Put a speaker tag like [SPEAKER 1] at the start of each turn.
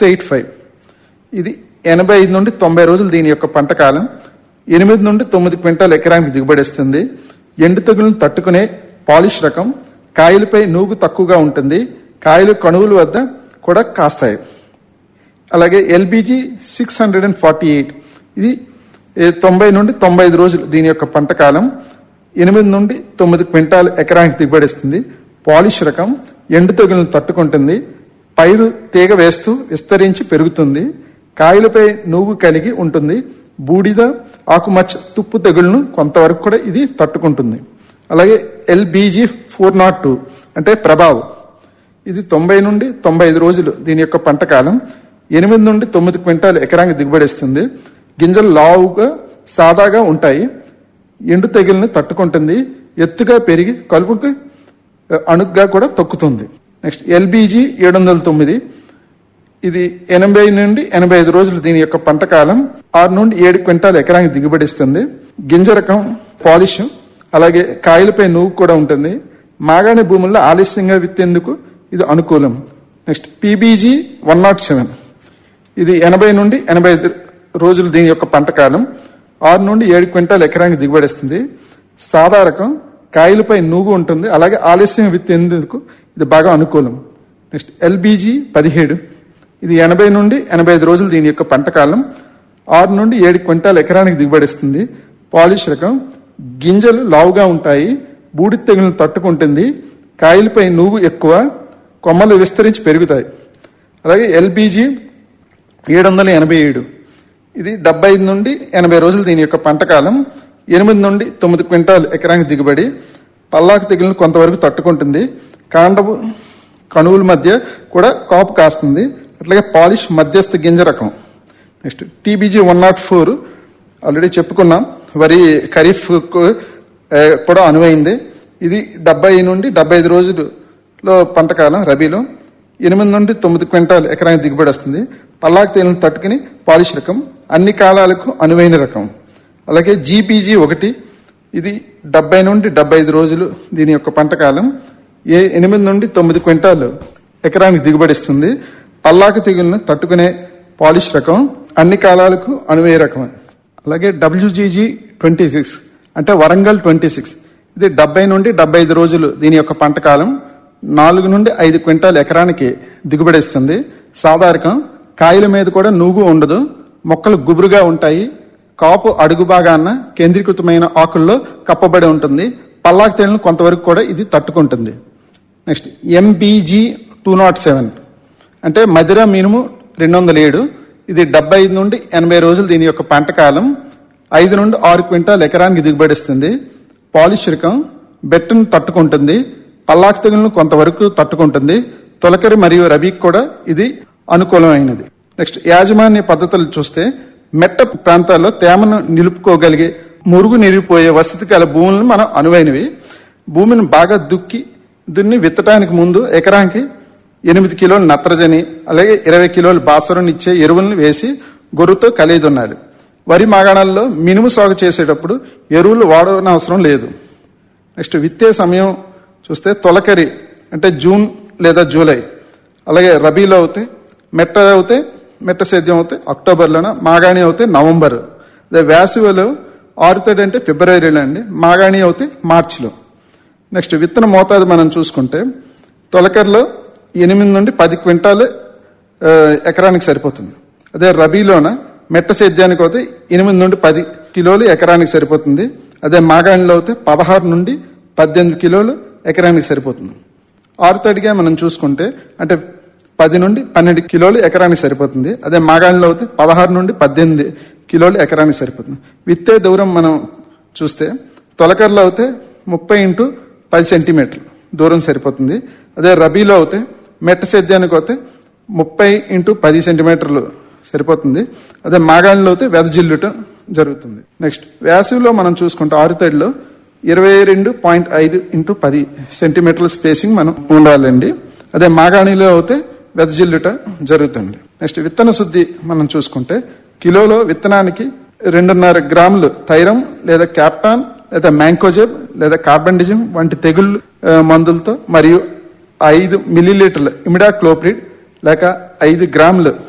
[SPEAKER 1] six eight five ఇది ఎనభై ఐదు నుండి తొంభై రోజులు దీని యొక్క పంట కాలం ఎనిమిది నుండి తొమ్మిది క్వింటాల్ ఎకరానికి దిగుబడిస్తుంది ఎండు తెగులను తట్టుకునే పాలిష్ రకం కాయలపై నూగు తక్కువగా ఉంటుంది కాయలు కణువుల వద్ద కూడా కాస్తాయి అలాగే L B G six hundred and forty eight ఇది ఏ, తొంభై నుండి తొంభై ఐదు రోజులు దీని యొక్క పంట కాలం ఎనిమిది నుండి తొమ్మిది క్వింటాల్ ఎకరానికి దిగుబడిస్తుంది పాలిష్ రకం ఎండు తెగులను తట్టుకుంటుంది పైరు తీగ వేస్తూ విస్తరించి పెరుగుతుంది కాయలపై నువ్వు కలిగి ఉంటుంది బూడిద ఆకుమచ్చ తుప్పు తెగుళ్లను కొంతవరకు కూడా ఇది తట్టుకుంటుంది అలాగే ఎల్బీజీ ఫోర్ నాట్ టూ అంటే ప్రభావ్ ఇది తొంభై నుండి తొంభై ఐదు రోజులు దీని యొక్క పంట కాలం ఎనిమిది నుండి తొమ్మిది క్వింటాల్ ఎకరానికి దిగుబడిస్తుంది గింజలు లావుగా సాదాగా ఉంటాయి ఎండు తెగుల్ని తట్టుకుంటుంది ఎత్తుగా పెరిగి కలుపుకి ఆ, అణుగ్గా కూడా తొక్కుతుంది నెక్స్ట్ ఎల్బీజీ ఏడు వందల తొమ్మిది ఇది ఎనభై నుండి ఎనభై ఐదు రోజులు దీని యొక్క పంట కాలం ఆరు నుండి ఏడు క్వింటాల్ ఎకరానికి దిగుబడిస్తుంది గింజ రకం పాలిష్ అలాగే కాయలపై నువ్వు కూడా ఉంటుంది మాగాణి భూముల్లో ఆలస్యంగా విత్తేందుకు ఇది అనుకూలం next P B G one nought seven ఇది ఎనభై నుండి ఎనభై ఐదు రోజులు దీని యొక్క పంట కాలం ఆరు నుండి ఏడు క్వింటాల్ ఎకరానికి దిగుబడిస్తుంది సాదా రకం కాయలపై నూగు ఉంటుంది అలాగే ఆలస్యం విత్తేందుకు ఇది బాగా అనుకూలం నెక్స్ట్ ఎల్బీజీ పదిహేడు ఇది ఎనభై నుండి ఎనభై ఐదు రోజులు దీని యొక్క పంట కాలం ఆరు నుండి ఏడు క్వింటాల్ ఎకరానికి దిగుబడిస్తుంది పాలిష్ రకం గింజలు లావుగా ఉంటాయి బూడి తెగులను తట్టుకుంటుంది కాయలపై నువ్వు ఎక్కువ కొమ్మలు విస్తరించి పెరుగుతాయి అలాగే ఎల్బీజీ ఏడు వందల ఎనభై ఏడు ఇది డెబ్బై ఐదు నుండి ఎనభై రోజులు దీని యొక్క పంట కాలం ఎనిమిది నుండి తొమ్మిది క్వింటాల్ ఎకరానికి దిగుబడి పల్లాకు తెగులను కొంతవరకు తట్టుకుంటుంది కాండపు కణువుల మధ్య కూడా కాపు కాస్తుంది అట్లాగే పాలిష్ మధ్యస్థ గింజ రకం next T B G one nought four already చెప్పుకున్నాం వరి ఖరీఫ్ కు, ఆ, కూడా అనువైంది ఇది డెబ్బై నుండి డెబ్బై ఐదు రోజులలో పంట కాలం రబీలో ఎనిమిది నుండి తొమ్మిది క్వింటాల్ ఎకరానికి దిగుబడి వస్తుంది పల్లాకు తేలిని తట్టుకుని పాలిష్ రకం అన్ని కాలాలకు అనువైన రకం అలాగే జీపీజీ ఒకటి ఇది డెబ్బై నుండి డెబ్బై ఐదు రోజులు దీని యొక్క పంట కాలం ఏ ఎనిమిది నుండి తొమ్మిది క్వింటాలు ఎకరానికి దిగుబడిస్తుంది పల్లాకు తెగులను తట్టుకునే పాలిష్ రకం అన్ని కాలాలకు అనువే రకం అలాగే డబ్ల్యూజీజీ ట్వంటీ సిక్స్ అంటే వరంగల్ ట్వంటీ సిక్స్ ఇది డెబ్బై నుండి డెబ్బై ఐదు రోజులు దీని యొక్క పంట కాలం నాలుగు నుండి ఐదు క్వింటాల్ ఎకరానికి దిగుబడిస్తుంది సాధారకం కాయల మీద కూడా నూగు ఉండదు మొక్కలు గుబురుగా ఉంటాయి కాపు అడుగు భాగాన కేంద్రీకృతమైన ఆకుల్లో కప్పబడి ఉంటుంది పల్లాకు తేలిన కొంతవరకు కూడా ఇది తట్టుకుంటుంది next M B G two nought seven అంటే మధిర మినుము రెండు వందల ఏడు ఇది డెబ్బై ఐదు నుండి ఎనభై రోజులు దీని యొక్క పంట కాలం ఐదు నుండి ఆరు క్వింటాల్ ఎకరానికి దిగుబడిస్తుంది పాలిష్ రకం బెట్టును తట్టుకుంటుంది పల్లాకు తెగులను కొంతవరకు తట్టుకుంటుంది తొలకరి మరియు రబీకి కూడా ఇది అనుకూలమైనది నెక్స్ట్ యాజమాన్య పద్ధతులు చూస్తే మెట్ట ప్రాంతాల్లో తేమను నిలుపుకోగలిగే మురుగు నిరిగిపోయే వసతి గల భూములను మనం అనువైనవి భూమిని బాగా దుక్కి దున్ని విత్తడానికి ముందు ఎకరానికి ఎనిమిది కిలోల నత్రజని అలాగే ఇరవై కిలోల బాసరం ఇచ్చే ఎరువులను వేసి గొర్రుతో కలిదున్నాలి వరి మాగాణాల్లో మినుము సాగు చేసేటప్పుడు ఎరువులు వాడనవసరం లేదు నెక్స్ట్ విత్తే సమయం చూస్తే తొలకరి అంటే జూన్ లేదా జూలై అలాగే రబీలో అవుతే మెట్ట అవుతే మెట్ట సేద్యం అవుతే అక్టోబర్లోన మాగాణి అవుతే నవంబర్ అదే వేసవిలో ఆరుతడి అంటే ఫిబ్రవరిలో అండి మాగాణి అవుతే మార్చిలో నెక్స్ట్ విత్తన మోతాదు మనం చూసుకుంటే తొలకరిలో ఎనిమిది నుండి పది క్వింటాలు ఆ, ఎకరానికి సరిపోతుంది అదే రబీలోన మెట్ట సేద్యానికి అయితే ఎనిమిది నుండి పది కిలోలు ఎకరానికి సరిపోతుంది అదే మాగాణిలో అయితే పదహారు నుండి పద్దెనిమిది కిలోలు ఎకరానికి సరిపోతుంది ఆరుతడిగా మనం చూసుకుంటే అంటే పది నుండి పన్నెండు కిలోలు ఎకరానికి సరిపోతుంది అదే మాగాణిలో అయితే పదహారు నుండి పద్దెనిమిది కిలోలు ఎకరానికి సరిపోతుంది విత్తే దూరం మనం చూస్తే తొలకరలో అయితే ముప్పై ఇంటూ పది సెంటీమీటర్లు దూరం సరిపోతుంది అదే రబీలో అయితే మెట్ట సేద్యానికి అయితే ముప్పై ఇంటూ పది సెంటీమీటర్లు సరిపోతుంది అదే మాగాణిలో అయితే వెదజిల్లుట జరుగుతుంది నెక్స్ట్ వేసవిలో మనం చూసుకుంటే ఆరుతడిలో ఇరవై రెండు పాయింట్ ఐదు ఇంటూ పది సెంటీమీటర్ల స్పేసింగ్ మనం ఉండాలండి అదే మాగాణిలో అయితే వెదజిల్లుట జరుగుతుంది నెక్స్ట్ విత్తన శుద్ధి మనం చూసుకుంటే కిలోలో విత్తనానికి రెండున్నర గ్రాములు థైరం లేదా క్యాప్టాన్ లేదా మ్యాంకోజెబ్ లేదా కార్బండిజం వంటి తెగుళ్ళు ఆ, మందులతో మరియు ఐదు మిల్లీలీటర్ల ఇమిడాక్లోప్రిడ్ లేక ఐదు గ్రాములు